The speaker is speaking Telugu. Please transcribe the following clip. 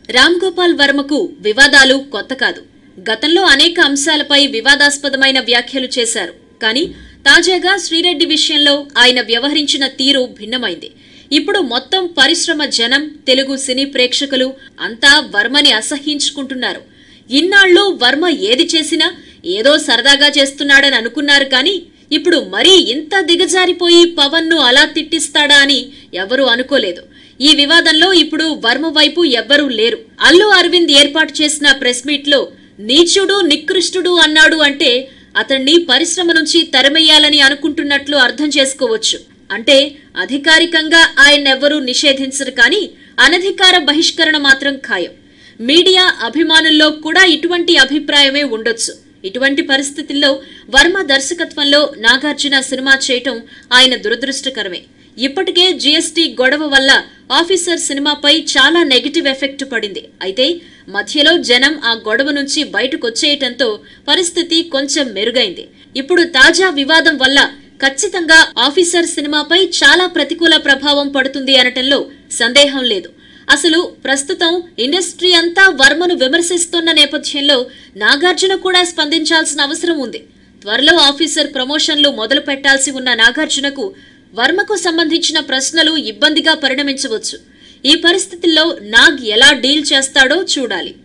రామ్ గోపాల్ వర్మకు వివాదాలు కొత్త కాదు గతంలో అనేక అంశాలపై వివాదాస్పదమైన వ్యాఖ్యలు చేశారు కానీ తాజాగా శ్రీరెడ్డి విషయంలో ఆయన వ్యవహరించిన తీరు భిన్నమైంది ఇప్పుడు మొత్తం పరిశ్రమ జనం తెలుగు సినీ ప్రేక్షకులు అంతా వర్మని అసహ్యించుకుంటున్నారు ఇన్నాళ్ళు వర్మ ఏది చేసినా ఏదో సరదాగా చేస్తున్నాడని అనుకున్నారు కానీ ఇప్పుడు మరీ ఇంత దిగజారిపోయి పవన్ ను అలా తిట్టిస్తాడా అని ఎవరూ అనుకోలేదు ఈ వివాదంలో ఇప్పుడు వర్మ వైపు ఎవ్వరూ లేరు అల్లు అరవింద్ ఏర్పాటు చేసిన ప్రెస్ మీట్ లో నీచుడు నికృష్టుడు అన్నాడు అంటే అతన్ని పరిశ్రమ నుంచి తరిమెయ్యాలని అనుకుంటున్నట్లు అర్థం చేసుకోవచ్చు అంటే అధికారికంగా ఆయన్నెవ్వరూ నిషేధించరు కానీ అనధికార బహిష్కరణ మాత్రం ఖాయం మీడియా అభిమానుల్లో కూడా ఇటువంటి అభిప్రాయమే ఉండొచ్చు ఇటువంటి పరిస్థితుల్లో వర్మ దర్శకత్వంలో నాగార్జున సినిమా చేయటం ఆయన దురదృష్టకరమే ఇప్పటికే జీఎస్టీ గొడవ వల్ల ఆఫీసర్ సినిమాపై చాలా నెగిటివ్ ఎఫెక్ట్ పడింది అయితే మధ్యలో జనం ఆ గొడవ నుంచి బయటకొచ్చేయటంతో పరిస్థితి కొంచెం మెరుగైంది ఇప్పుడు తాజా వివాదం వల్ల ఖచ్చితంగా ఆఫీసర్ సినిమాపై చాలా ప్రతికూల ప్రభావం పడుతుంది అనటంలో సందేహం లేదు అసలు ప్రస్తుతం ఇండస్ట్రీ అంతా వర్మను విమర్శిస్తున్న నేపథ్యంలో నాగార్జున కూడా స్పందించాల్సిన అవసరం ఉంది త్వరలో ఆఫీసర్ ప్రమోషన్లు మొదలు పెట్టాల్సి ఉన్న నాగార్జునకు వర్మకు సంబంధించిన ప్రశ్నలు ఇబ్బందిగా పరిణమించవచ్చు ఈ పరిస్థితుల్లో నాగ్ ఎలా డీల్ చేస్తాడో చూడాలి